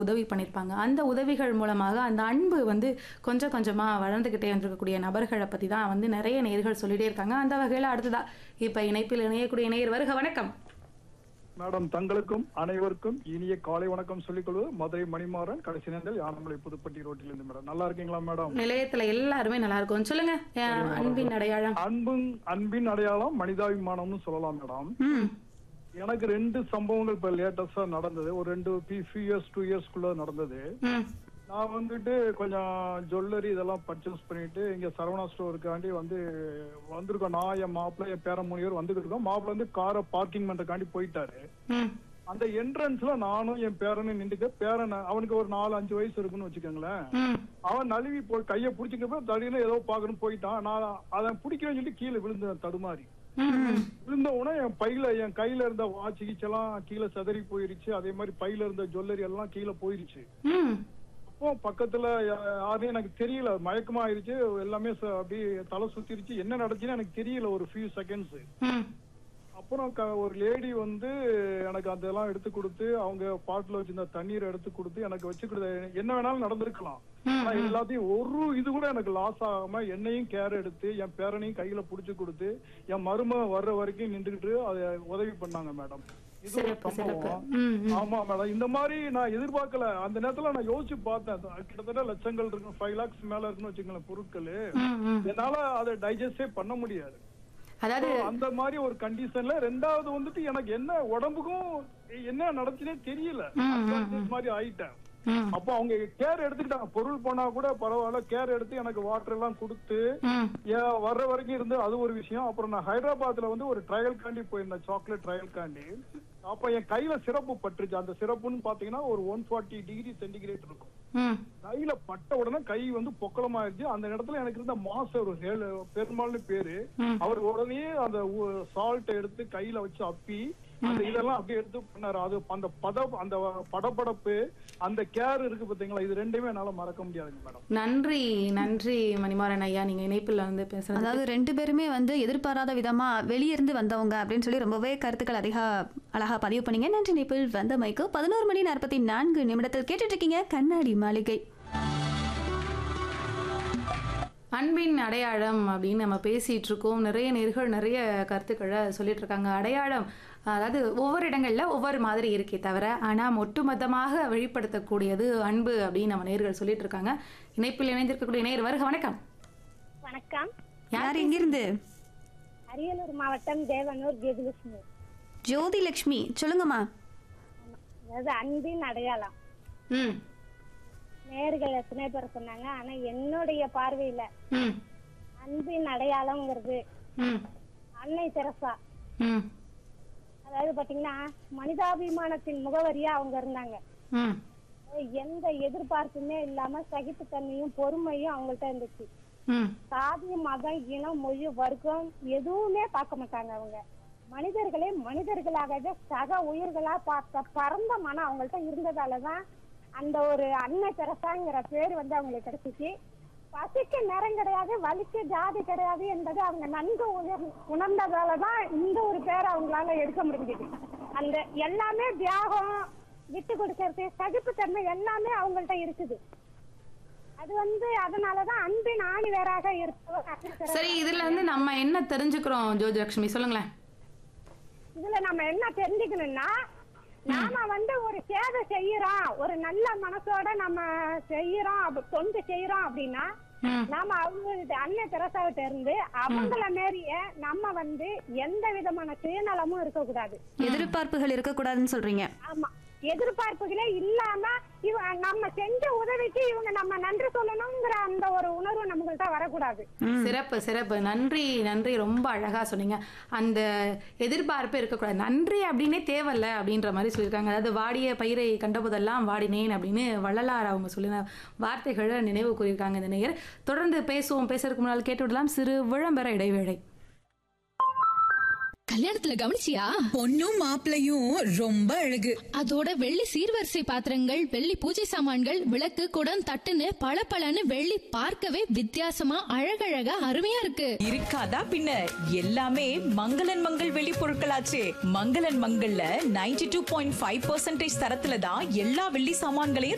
உதவி பண்ணியிருப்பாங்க அந்த உதவிகள் மூலமாக அந்த அன்பு வந்து கொஞ்சம் கொஞ்சமாக வளர்ந்துக்கிட்டே வந்திருக்கக்கூடிய நபர்களை பற்றி தான் வந்து நிறைய நேர்கள் சொல்லிட்டே இருக்காங்க அந்த வகையில் அடுத்ததா இப்போ இணைப்பில் இணையக்கூடிய நேயர் வருக வணக்கம் மேடம் தங்களுக்கும் அனைவருக்கும் இனிய காலை வணக்கம் சொல்லிக் கொள்வது மதுரை மணிமாறன் கடைசி நேரத்தில் யானமலை புதுப்பட்டி ரோட்டில் இருந்து மேடம் நல்லா இருக்கீங்களா மேடம் நிலையத்தில் எல்லாருமே நல்லா இருக்கும் சொல்லுங்க அஹ், அன்பின் அடையாளம் அன்பும் அன்பின் அடையாளம் மனிதாபிமானம்னு சொல்லலாம் மேடம் ம் எனக்கு ரெண்டு சம்பவங்கள் இப்ப லேட்டஸ்டா நடந்தது ஒரு ரெண்டு ஃபியூ இயர்ஸ் டூ இயர்ஸ்க்குள்ள நடந்தது ம் நான் வந்துட்டு கொஞ்சம் ஜுவல்லரி இதெல்லாம் பர்ச்சேஸ் பண்ணிட்டு இங்க சரவணா ஸ்டோருக்காண்டி வந்து வந்திருக்கோம் நான் என் மாப்பிள்ளை என் பேரன் மூணு பேர் வந்துகிட்டு இருக்கோம் மாப்பிள்ளை வந்து காரை பார்க்கிங் பண்றதுக்காண்டி போயிட்டாரு ம் அந்த என்ட்ரன்ஸ்ல நானும் என் பேரனும் நின்றுட்டு பேரன் அவனுக்கு ஒரு நாலு அஞ்சு வயசு இருக்குன்னு வச்சுக்கோங்களேன் ம் அவன் நழுவி போய் கையை பிடிச்சிக்கப்ப திடீர்னு ஏதோ பாக்கணும் போயிட்டான் நான் அதை பிடிக்கணும்னு சொல்லி கீழே விழுந்தேன் தடுமாறி ம் ம் விழுந்த உடனே என் பையில என் கையில இருந்த வாட்ச் கீச்செல்லாம் கீழே சிதறி போயிருச்சு அதே மாதிரி பையில இருந்த ஜுவல்லரி எல்லாம் கீழே போயிருச்சு ம் அப்போ பக்கத்துல யா- யாரையும் எனக்கு தெரியல மயக்கமா ஆயிருச்சு எல்லாமே ச- அப்படியே தலை சுத்திருச்சு என்ன நடந்துச்சுன்னு எனக்கு தெரியல ஒரு ஃபியூ செகண்ட்ஸ் ம் அப்புறம் க- ஒரு லேடி வந்து எனக்கு அதெல்லாம் எடுத்து கொடுத்து அவங்க பாட்டில் வச்சிருந்த தண்ணீரை எடுத்து கொடுத்து எனக்கு வச்சு கொடுத்த என்ன வேணாலும் நடந்திருக்கலாம் ஆனா எல்லாத்தையும் ஒரு இது கூட எனக்கு லாஸ் ஆகாம என்னையும் கேர் எடுத்து என் பேரனையும் கையில புடிச்சு கொடுத்து என் மரும வர்ற வரைக்கும் நின்றுகிட்டு அதை உதவி பண்ணாங்க மேடம் இது ஒரு சிறப்பு சிறப்பு சம்பவம் ம் ம் ஆமா மேடம் இந்த மாதிரி நான் எதிர்பார்க்கல அந்த நேரத்துல நான் யோசிச்சு பார்த்தேன் கிட்டத்தட்ட லட்சங்கள் இருக்கும் ஃபைவ் லேக்ஸ் மேல இருக்குன்னு வச்சுங்களேன் பொருட்கள் ம் ம் என்னால அதை டைஜஸ்டே பண்ண முடியாது அதாவது So, அந்த மாதிரி ஒரு கண்டிஷன்ல ரெண்டாவது வந்துட்டு எனக்கு என்ன உடம்புக்கும் என்ன நடந்துச்சுனே தெரியல Unconscious மாதிரி ஆயிட்டேன் ம் அப்போ அவங்க கேர் எடுத்துக்கிட்டாங்க பொருள் போனா கூட பரவாயில்ல கேர் எடுத்து எனக்கு வாட்டர் எல்லாம் கொடுத்து ம் ஏன் வர்ற வரைக்கும் இருந்து அது ஒரு விஷயம் அப்புறம் நான் ஹைதராபாத்ல வந்து ஒரு ட்ரையல் காண்டி போயிருந்தேன் சாக்லேட் ட்ரையல் காண்டி அப்ப என் கையில சிறப்பு பட்டுருச்சு அந்த சிறப்புன்னு பாத்தீங்கன்னா ஒரு ஒன் ஃபார்ட்டி டிகிரி சென்டிகிரேட் இருக்கும் ம் கையில பட்ட உடனே கை வந்து பொக்களமாயிருச்சு அந்த இடத்துல எனக்கு இருந்த மாஸ்டர் ஒரு ஹேல் பெருமாள்னு பேரு ம். அவர் உடனே அந்த சால்ட் எடுத்து கையில வச்சு அப்பி அந்த இதெல்லாம் அப்படியே எடுத்து பண்ணாரு அது அந்த பத அந்த படபடப்பு அந்த கேர் இருக்கு பாத்தீங்களா இது ரெண்டுமே என்னால மறக்க முடியாதுங்க மேடம் நன்றி நன்றி மணிமாறன் ஐயா நீங்க இணைப்பில் வந்து பேசுறது அதாவது ரெண்டு பேருமே வந்து எதிர்பாராத விதமா வெளியிருந்து வந்தவங்க அப்படின்னு சொல்லி ரொம்பவே கருத்துக்கள் அதிக அழகா பதிவு பண்ணீங்க நன்றி நிப்பிள் வந்த மைக்கு பதினோரு மணி நாற்பத்தி நான்கு நிமிடத்தில் கேட்டுட்டு இருக்கீங்க கண்ணாடி மாளிகை அன்பின் அடையாளம் அப்படின்னு நம்ம பேசிட்டு இருக்கோம் நிறைய நேர்கள் நிறைய கருத்துக்களை சொல்லிட்டு இருக்காங்க அடையாளம் அதாவது ஒவ்வொரு இடங்கள்ல ஒவ்வொரு மாதிரி இருக்கே தவிர ஆனா ஒட்டுமொத்தமாக வெளிப்படுத்தக்கூடியது அன்பு அப்படின்னு நம்ம நேர்கள் சொல்லிட்டு இருக்காங்க இணைப்பில் இணைந்திருக்கக்கூடிய நேர் வருக வணக்கம் வணக்கம் யார் எங்கிருந்து அரியலூர் மாவட்டம் தேவனூர் ஜெகலட்சுமி ஜோதி லட்சுமி சொல்லுங்கம்மா அதாவது அன்பின் அடையாளம் ம் நேர்கள் எத்தனை பேர் சொன்னாங்க ஆனா என்னுடைய பார்வையில ம் அன்பின் அடையாளம்ங்கிறது ம் அன்னை தெரசா ம் அதாவது பாத்தீங்கன்னா மனிதாபிமானத்தின் முகவரியா அவங்க இருந்தாங்க ம் அதாவது எந்த எதிர்பார்ப்புமே இல்லாம சகிப்புத்தன்மையும் பொறுமையும் அவங்கள்ட்ட இருந்துச்சு ம் சாதி மதம் இனம் மொழி வர்க்கம் எதுவுமே பார்க்க மாட்டாங்க அவங்க மனிதர்களே மனிதர்களாகவே சக உயிர்களா பார்த்த பரந்த மனம் அவங்கள்ட்ட இருந்ததாலதான் அந்த ஒரு அன்னை தெரசாங்கிற பேர் வந்து அவங்களுக்கு கிடைச்சிச்சு பசிக்கு நேரம் கிடையாது வலிக்கு ஜாதி கிடையாது என்பது அவங்க நன்கு உணர் உணர்ந்ததாலதான் இந்த ஒரு பேரை அவங்களால எடுக்க முடிஞ்சது அந்த எல்லாமே தியாகம் விட்டு கொடுக்கறது சகிப்புத்தன்மை எல்லாமே அவங்கள்ட்ட இருக்குது அது வந்து அதனாலதான் அன்பின் ஆணி வேறாக இருப்பவர் அன்னை தெரசா. சரி இதுல இருந்து நம்ம என்ன தெரிஞ்சுக்கிறோம் ஜோதி லட்சுமி சொல்லுங்களேன் இதுல நம்ம என்ன தெரிஞ்சுக்கணும்னா நாம வந்து ஒரு சேவை செய்யறோம் ஒரு நல்ல மனசோட நம்ம செய்யறோம் அப்ப- தொண்டு செய்யறோம் அப்படின்னா ம் நாம அவங்க அன்னை தெரசாவிட்ட இருந்து அவங்கள மாரிய நம்ம வந்து எந்த விதமான சுயநலமும் இருக்கக்கூடாது எதிர்பார்ப்புகள் இருக்கக்கூடாதுன்னு சொல்றீங்க ஆமா எதிர்பார்ப்புகளே இல்லாம இவ நம்ம செஞ்ச உதவிக்கு இவங்க நம்ம நன்றி சொல்லணுங்கிற அந்த ஒரு உணர்வு நம்மள்ட்ட வரக்கூடாது சிறப்பு சிறப்பு நன்றி நன்றி ரொம்ப அழகா சொன்னீங்க அந்த எதிர்பார்ப்பு இருக்கக்கூடாது நன்றி அப்படின்னே தேவையில்ல அப்படின்ற மாதிரி சொல்லியிருக்காங்க அதாவது வாடிய பயிரை கண்டபோதெல்லாம் வாடினேன் அப்படின்னு வள்ளலார் அவங்க சொல்லின வார்த்தைகளை நினைவு கூறியிருக்காங்க இந்த நேயர் தொடர்ந்து பேசுவோம் பேசுறதுக்கு முன்னால் கேட்டு விடலாம் சிறு விளம்பர இடைவேளை கல்யாணத்துல கவனிச்சியா பொண்ணும் மாப்பிளையும் ரொம்ப அழகு அதோட வெள்ளி சீர்வரிசை பாத்திரங்கள் வெள்ளி பூஜை சாமான்கள் விளக்கு குடம் தட்டுன்னு பளபளன்னு வெள்ளி பார்க்கவே வித்தியாசமா அழகழகா அருமையா இருக்கு இருக்காதா பின்ன எல்லாமே மங்களன் மங்கள் வெளி பொருட்களாச்சே மங்களன் மங்கள்ல 92.5% டூ பாயிண்ட் ஃபைவ் தரத்துல தான் எல்லா வெள்ளி சாமான்களையும்